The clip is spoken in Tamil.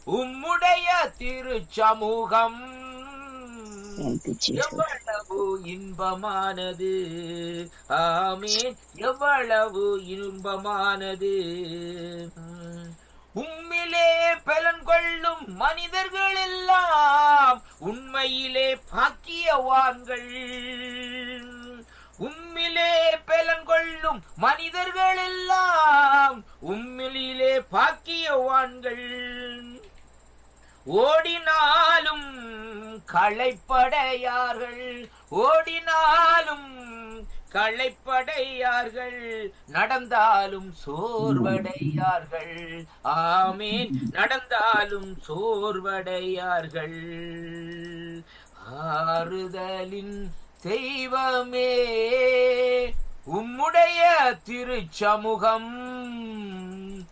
உம்முடைய திருச்சமூகம் Thank you, Jesus. எவ்வளவு இன்பமானது ஆமீன் எவ்வளவு இன்பமானது உம். உம்மிலே பலன் கொள்ளும் மனிதர்கள் எல்லாம் உண்மையிலே பாக்கியவான்கள் உம்மிலே பலன் கொள்ளும் மனிதர்கள் எல்லாம் உம்மிலே பாக்கியவான்கள் ஓடினாலும் களைப்படையார்கள் ஓடினாலும் களைப்படையார்கள் நடந்தாலும் சோர்வடையார்கள் ஆமீன் நடந்தாலும் சோர்வடையார்கள் ஆறுதலின் தெய்வமே உம்முடைய திருச்சமூகம்